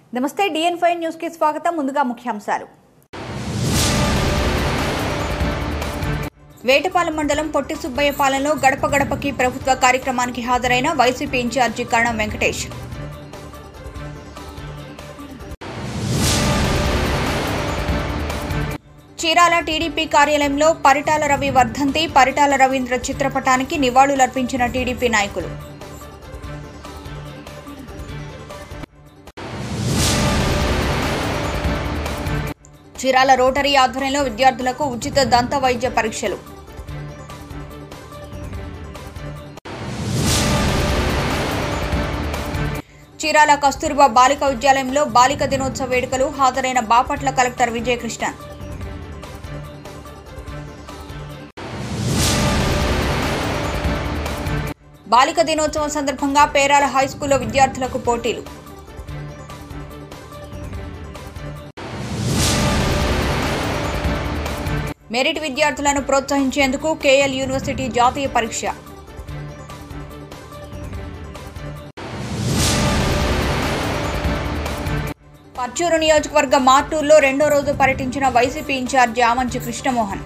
నమస్తే డిఎన్ five news కి స్వాగతం ముందుగా ముఖ్యాంశాలు వేటపాలెం మండలం పొట్టి సుబ్బయ్యపాలెంలో గడప గడపకి ప్రభుత్వ కార్యక్రమానికి హాజరైన YCP incharge Karanam Venkatesh Chirala TDP కార్యాలయంలో పరిటాల రవి వర్ధంతి పరిటాల రవీంద్ర చిత్రపటానికి నివాళులర్పించిన టీడీపీ నాయకులు చీరాల రోటరీ ఆధ్వర్యంలో విద్యార్థులకు ఉచిత దంత వైద్య పరీక్షలు చీరాల కస్తూర్బా బాలిక విద్యాలయంలో బాలిక దినోత్సవ వేడుకలు హాజరైన బాపట్ల కలెక్టర్ విజయకృష్ణ బాలిక దినోత్సవం సందర్భంగా పేరాల హైస్కూల్లో విద్యార్థులకు పోటీలు మెరిట్ విద్యార్థులను ప్రోత్సహించేందుకు కేఎల్ యూనివర్సిటీ జాతీయ పరీక్ష పర్చూరు నియోజకవర్గ మార్టూర్లో రెండో రోజు పర్యటించిన వైసీపీ ఇన్ఛార్జి ఆమంచి కృష్ణమోహన్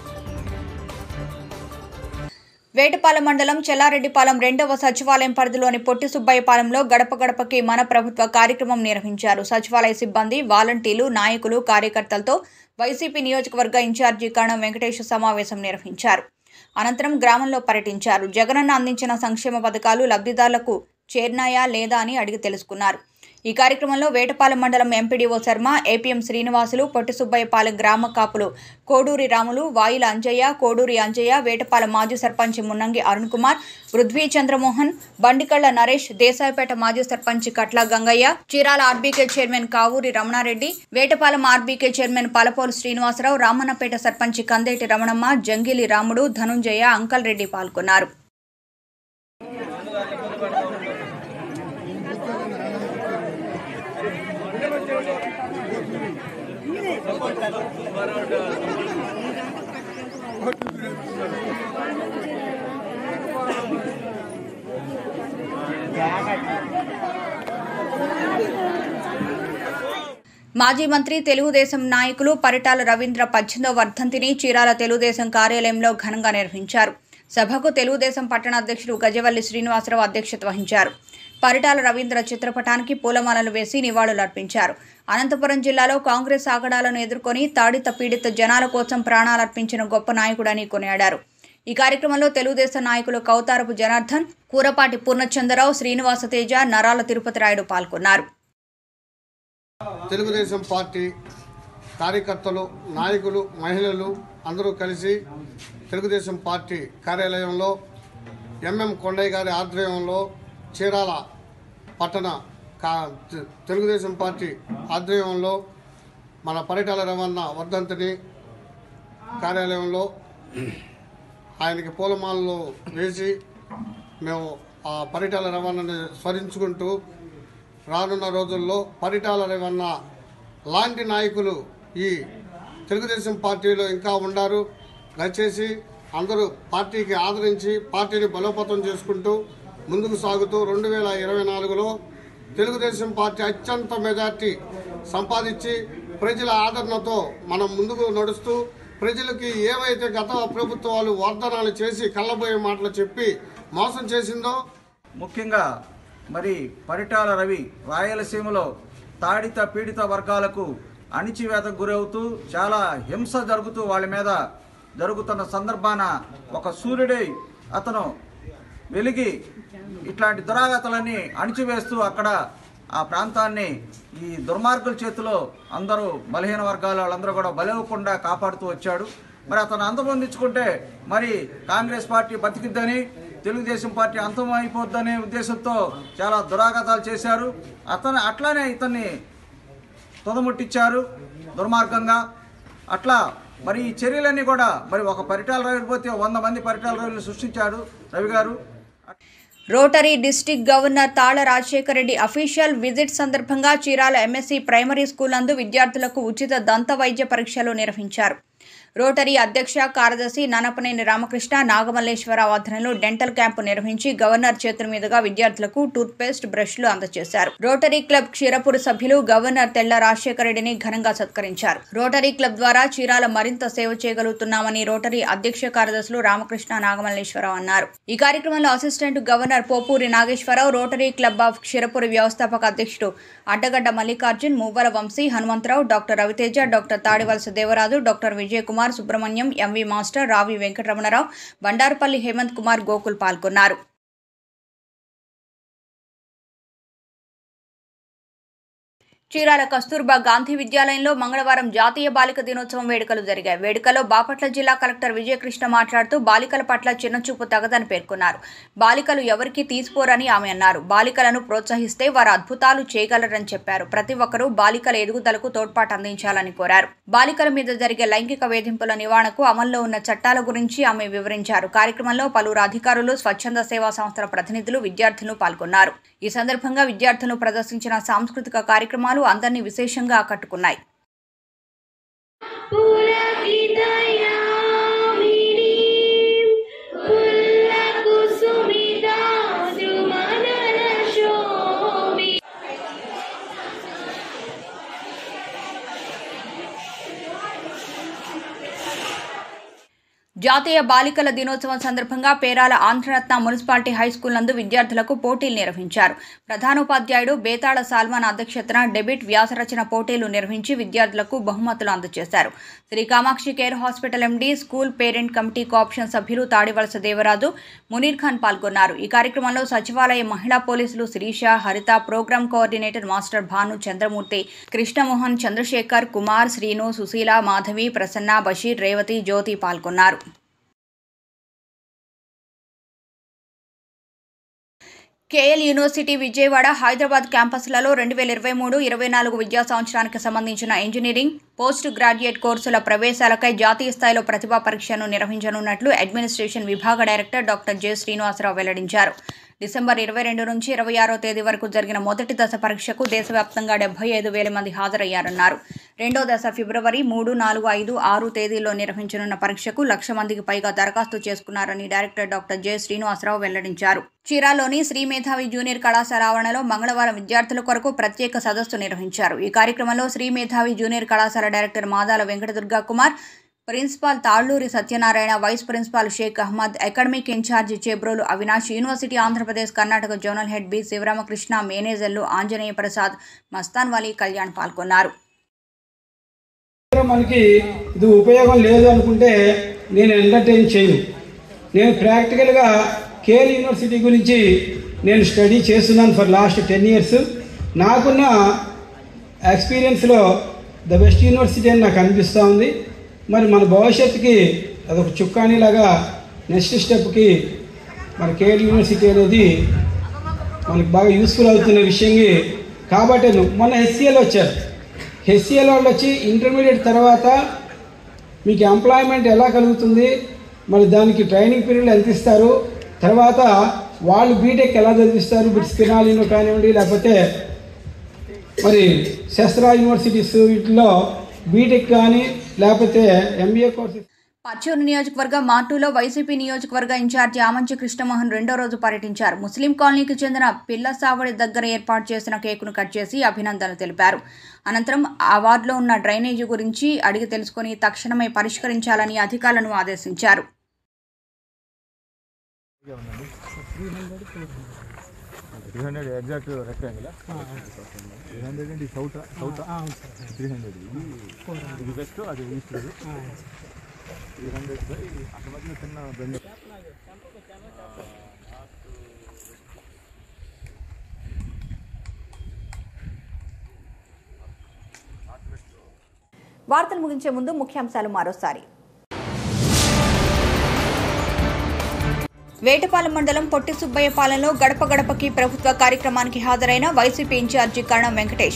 వేటపాలెం మండలం చెల్లారెడ్డిపాలెం రెండవ సచివాలయం పరిధిలోని పొట్టి సుబ్బయ్యపాలెంలో గడప గడపకి మన ప్రభుత్వ కార్యక్రమం నిర్వహించారు సచివాలయ సిబ్బంది వాలంటీర్లు నాయకులు కార్యకర్తలతో వైసీపీ నియోజకవర్గ ఇన్ఛార్జి కణం వెంకటేష్ సమావేశం నిర్వహించారు అనంతరం గ్రామంలో పర్యటించారు జగనన్న అందించిన సంక్షేమ పథకాలు లబ్ధిదారులకు చేరినాయా లేదా అని అడిగి తెలుసుకున్నారు ఈ కార్యక్రమంలో వేటపాలెం మండలం ఎంపీడీఓ శర్మ ఏపీఎం శ్రీనివాసులు పొట్టి సుబ్బయ్యపాలెం గ్రామ కాపులు కోడూరి రాములు వాయిల అంజయ్య కోడూరి అంజయ్య వేటపాలెం మాజీ సర్పంచ్ మున్నంగి అరుణ్ కుమార్ పృథ్వీ చంద్రమోహన్ బండికళ్ల నరేష్ దేశాయిపేట మాజీ sarpanch Katla Gangaiah Chirala RBK chairman Kavuri Ramanareddy Vetapalem RBK chairman Palapolu Srinivasarao Ramannapet sarpanch Kandeti Ramanamma Jangili Ramudu Dhanunjaya uncle Reddy పాల్గొన్నారు మాజీ మంత్రి తెలుగుదేశం నాయకులు పరిటాల రవీంద్ర పద్దెనిమిదో వర్ధంతిని చీరాల తెలుగుదేశం కార్యాలయంలో ఘనంగా నిర్వహించారు సభకు తెలుగుదేశం పట్టణ అధ్యక్షుడు గజవల్లి శ్రీనివాసరావు అధ్యక్షత వహించారు పరిటాల రవీంద్ర చిత్రపటానికి పూలమాలలు వేసి నివాళులర్పించారు అనంతపురం జిల్లాలో కాంగ్రెస్ ఆగడాలను ఎదుర్కొని తాడిత పీడిత జనాల కోసం ప్రాణాలర్పించిన గొప్ప నాయకుడని కొనియాడారు ఈ కార్యక్రమంలో తెలుగుదేశం నాయకులు కౌతారపు జనార్దన్ కూరపాటి పూర్ణచంద్రరావు శ్రీనివాస తేజ నరాల తిరుపతి రాయుడు పాల్గొన్నారు తెలుగుదేశం పార్టీ కార్యకర్తలు నాయకులు మహిళలు అందరూ కలిసి తెలుగుదేశం పార్టీ కార్యాలయంలో ఎంఎం కొండయ్య గారి ఆధ్వర్యంలో చీరాల పట్టణ కా తె- తెలుగుదేశం పార్టీ ఆధ్వర్యంలో మన పరిటాల రవణ వర్ధంతిని కార్యాలయంలో ఆయనకి పూలమాలలు వేసి మేము ఆ పరిటాల రవాణాని స్మరించుకుంటూ రానున్న రోజుల్లో పరిటాల రేవన్న లాంటి నాయకులు ఈ తెలుగుదేశం పార్టీలో ఇంకా ఉండారు దయచేసి అందరూ పార్టీకి ఆదరించి పార్టీని బలోపేతం చేసుకుంటూ ముందుకు సాగుతూ రెండు వేల ఇరవై నాలుగులో తెలుగుదేశం పార్టీ అత్యంత మెజార్టీ సంపాదించి ప్రజల ఆదరణతో మనం ముందుకు నడుస్తూ ప్రజలకి ఏవైతే గత ప్రభుత్వాలు వాగ్దానాలు చేసి కళ్ళబోయే మాటలు చెప్పి మోసం చేసిందో ముఖ్యంగా మరి పరిటాల రవి రాయలసీమలో తాడిత పీడిత వర్గాలకు అణిచివేతకు గురవుతూ చాలా హింస జరుగుతూ వాళ్ళ మీద జరుగుతున్న సందర్భాన ఒక సూర్యుడై అతను వెలిగి ఇట్లాంటి దురాగతలన్నీ అణిచివేస్తూ అక్కడ ఆ ప్రాంతాన్ని ఈ దుర్మార్గుల చేతిలో అందరూ బలహీన వర్గాల వాళ్ళందరూ కూడా బలవకుండా కాపాడుతూ వచ్చాడు మరి అతను అంతమొందించుకుంటే మరి కాంగ్రెస్ పార్టీ బతికిద్దని తెలుగుదేశం పార్టీ అంతమైపోద్దనే ఉద్దేశంతో చాలా దురాఘాతాలు చేశారు అతను అట్లానే ఇతన్ని తుదముట్టించారు దుర్మార్గంగా అట్లా మరి ఈ చర్యలన్నీ కూడా మరి ఒక పరిటాల రవి పోతే వంద మంది పరిటాల రవిని సృష్టించాడు రవి గారు రోటరీ డిస్టిక్ గవర్నర్ తాళ రాజశేఖర రెడ్డి అఫీషియల్ విజిట్ సందర్భంగా చీరాల ఎంఎస్సీ ప్రైమరీ స్కూల్ నందు విద్యార్థులకు ఉచిత దంత వైద్య పరీక్షలు నిర్వహించారు రోటరీ అధ్యక్ష కార్యదర్శి నానపనేని రామకృష్ణ నాగమల్లేశ్వరరావు ఆధ్వర్యంలో డెంటల్ క్యాంపు నిర్వహించి గవర్నర్ చేతుల మీదుగా విద్యార్థులకు టూత్ పేస్ట్ బ్రష్లు అందజేశారు రోటరీ క్లబ్ క్షీరపూర్ సభ్యులు గవర్నర్ తెల్ల రాజశేఖర రెడ్డిని ఘనంగా సత్కరించారు రోటరీ క్లబ్ ద్వారా చీరాల మరింత సేవ చేయగలుగుతున్నామని రోటరీ అధ్యక్ష కార్యదర్శులు రామకృష్ణ నాగమల్లేశ్వరరావు అన్నారు ఈ కార్యక్రమంలో assistant governor Popuri Nageswararao rotary club of Ksheerapur వ్యవస్థాపక అధ్యక్షుడు Addagadda Mallikarjun Muvvala Vamsi Hanumantharao doctor Raviteja doctor Tadivalasa Devaraju doctor Vijayakumar Subrahmanyam MV master Ravi Venkataramanarao Bandarupalli Hemant Kumar Gokul పాల్గొన్నారు చీరాల కస్తూర్బా గాంధీ విద్యాలయంలో మంగళవారం జాతీయ బాలిక దినోత్సవం వేడుకలు జరిగాయి వేడుకలో బాపట్ల జిల్లా కలెక్టర్ విజయకృష్ణ మాట్లాడుతూ బాలికల పట్ల చిన్నచూపు తగదని పేర్కొన్నారు బాలికలు ఎవరికీ తీసిపోరని ఆమె అన్నారు బాలికలను ప్రోత్సహిస్తే వారు అద్భుతాలు చేయగలరని చెప్పారు ప్రతి ఒక్కరూ బాలికల ఎదుగుదలకు తోడ్పాటు అందించాలని కోరారు బాలికల మీద జరిగే లైంగిక వేధింపుల నివారణకు అమల్లో ఉన్న చట్టాల గురించి ఆమె వివరించారు కార్యక్రమంలో పలువురు అధికారులు స్వచ్ఛంద సేవా సంస్థల ప్రతినిధులు విద్యార్థులు పాల్గొన్నారు ఈ సందర్భంగా విద్యార్థులు ప్రదర్శించిన సాంస్కృతిక కార్యక్రమాలు అందరినీ విశేషంగా ఆకట్టుకున్నాయి పులకితయామినీం పుల్లకుసుమితా ద్రుమదలశోభి జాతీయ బాలికల దినోత్సవం సందర్భంగా పేరాల ఆంధ్రరత్న మున్సిపాలిటీ హైస్కూల్ నందు విద్యార్థులకు పోటీలు నిర్వహించారు ప్రధానోపాధ్యాయుడు బేతాళ సాల్మాన్ అధ్యక్షతన డెబిట్ వ్యాసరచన పోటీలు నిర్వహించి విద్యార్థులకు బహుమతులు అందజేశారు Shri Kamakshi care hospital MD school parent committee cooption సభ్యులు తాడివలస దేవరాజు మునీర్ ఖాన్ పాల్గొన్నారు ఈ కార్యక్రమంలో సచివాలయ మహిళా పోలీసులు Sirisha Haritha programme coordinator master Bhanu Chandramurthy Krishnamohan Chandrasekhar Kumar Srinu Susheela Madhavi Prasanna Basheer Revathi Jyothi పాల్గొన్నారు కేఎల్ యూనివర్సిటీ విజయవాడ హైదరాబాద్ క్యాంపస్లలో రెండు వేల ఇరవై మూడు ఇరవై నాలుగు విద్యా సంవత్సరానికి సంబంధించిన ఇంజనీరింగ్ పోస్ట్ గ్రాడ్యుయేట్ కోర్సుల ప్రవేశాలకై జాతీయ స్థాయిలో ప్రతిభా పరీక్షను నిర్వహించనున్నట్లు అడ్మినిస్ట్రేషన్ విభాగ డైరెక్టర్ డాక్టర్ జె శ్రీనివాసరావు వెల్లడించారు డిసెంబర్ ఇరవై రెండు నుంచి ఇరవై ఆరో తేదీ వరకు జరిగిన మొదటి దశ పరీక్షకు దేశవ్యాప్తంగా డెబ్బై ఐదు వేల మంది హాజరయ్యారన్నారు రెండో దశ ఫిబ్రవరి మూడు నాలుగు ఐదు ఆరు తేదీల్లో నిర్వహించనున్న పరీక్షకు లక్ష మందికి పైగా దరఖాస్తు చేసుకున్నారని డైరెక్టర్ డాక్టర్ జె శ్రీనివాసరావు వెల్లడించారు చీరాలోని శ్రీ మేధావి జూనియర్ కళాశాల ఆవరణలో మంగళవారం విద్యార్థుల కొరకు ప్రత్యేక సదస్సు నిర్వహించారు ఈ కార్యక్రమంలో శ్రీ మేధావి జూనియర్ కళాశాల director Madala Venkatadurga Kumar principal Talluri Satyanarayana vice principal Sheikh Ahmed academic incharge Chebrolu Avinash university Andhra Pradesh Karnataka zonal head B Sivaramakrishna మేనేజర్లు ఆంజనేయ ప్రసాద్ మస్తాన్ వలీ కళ్యాణ్ పాల్గొన్నారు మనకి ఇది ఉపయోగం లేదు అనుకుంటే నేను ఎంటర్టైన్ చేయను నేను ప్రాక్టికల్గా కేఎల్ యూనివర్సిటీ గురించి నేను స్టడీ చేస్తున్నాను ఫర్ లాస్ట్ టెన్ ఇయర్స్ నాకున్న ఎక్స్పీరియన్స్లో ద బెస్ట్ యూనివర్సిటీ అని నాకు అనిపిస్తూ ఉంది మరి మన భవిష్యత్తుకి అదొక చుక్కానీలాగా నెక్స్ట్ స్టెప్కి మన కేఎల్ యూనివర్సిటీ అనేది మనకి బాగా యూస్ఫుల్ అవుతున్న విషయంకి కాబట్టి మొన్న హెచ్సిఎల్ వచ్చారు హెచ్సిఎల్ వాళ్ళు వచ్చి ఇంటర్మీడియట్ తర్వాత మీకు ఎంప్లాయ్మెంట్ ఎలా కలుగుతుంది మరి దానికి ట్రైనింగ్ పీరియడ్ ఎంత ఇస్తారు తర్వాత వాళ్ళు బీటెక్ ఎలా చదివిస్తారు బిట్స్ తినాలినో కానివ్వండి లేకపోతే మరి శస్త్ర యూనివర్సిటీస్ వీటిలో బీటెక్ కానీ లేకపోతే ఎంబీఏ కోర్సెస్ పచ్చూరు నియోజకవర్గం మార్టూలో వైసీపీ నియోజకవర్గ ఇన్ఛార్జి ఆమంచి కృష్ణమోహన్ రెండో రోజు పర్యటించారు ముస్లిం కాలనీకి చెందిన పిల్ల సావడి దగ్గర ఏర్పాటు చేసిన కేకును కట్ చేసి అభినందనలు తెలిపారు అనంతరం ఆ వార్డులో ఉన్న డ్రైనేజీ గురించి అడిగి తెలుసుకుని తక్షణమే పరిష్కరించాలని అధికారులను ఆదేశించారు three hundred exact rectangle three hundred అండి సౌత్ సౌత్ త్రీ హండ్రెడ్ ఇది వెస్ట్ అది ఈస్ట్ త్రీ హండ్రెడ్ బై అక్కడ మధ్య చిన్న బెండ్ వార్తలు ముగించే ముందు ముఖ్యాంశాలు మరోసారి వేటపాలెం మండలం పొట్టి సుబ్బయ్యపాలెంలో గడప గడపకి ప్రభుత్వ కార్యక్రమానికి హాజరైన YCP incharge Karanam Venkatesh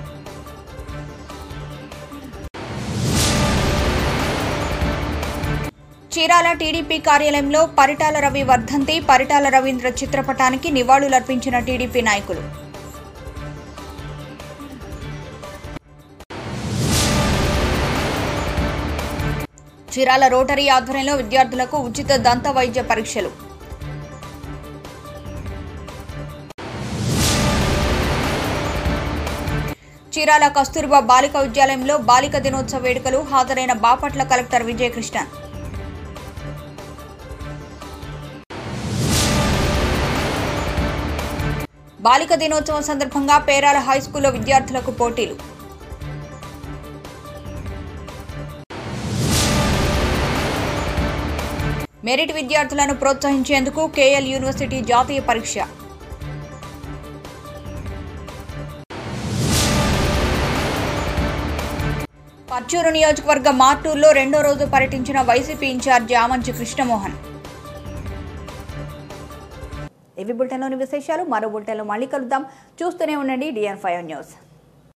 Chirala TDP కార్యాలయంలో పరిటాల రవి వర్ధంతి పరిటాల రవీంద్ర చిత్రపటానికి నివాళులర్పించిన టీడీపీ నాయకులు చీరాల రోటరీ ఆధ్వర్యంలో విద్యార్థులకు ఉచిత దంత వైద్య పరీక్షలు చీరాల కస్తూర్బా బాలిక విద్యాలయంలో బాలిక దినోత్సవ వేడుకలు హాజరైన బాపట్ల కలెక్టర్ విజయకృష్ణన్ బాలిక దినోత్సవం సందర్భంగా పేరాల హైస్కూల్లో విద్యార్థులకు పోటీలు మెరిట్ విద్యార్థులను ప్రోత్సహించేందుకు కేఎల్ యూనివర్సిటీ జాతీయ పరీక్ష పర్చూరు నియోజకవర్గ మార్టూర్లో రెండో రోజు పర్యటించిన వైసీపీ ఇన్ఛార్జి ఆమంచి కృష్ణమోహన్ ఇవి బులెటిన్లోని విశేషాలు మరో బులెటిన్లో మళ్ళీ కలుద్దాం చూస్తూనే ఉండండి డిఎన్ ఫైవ్ న్యూస్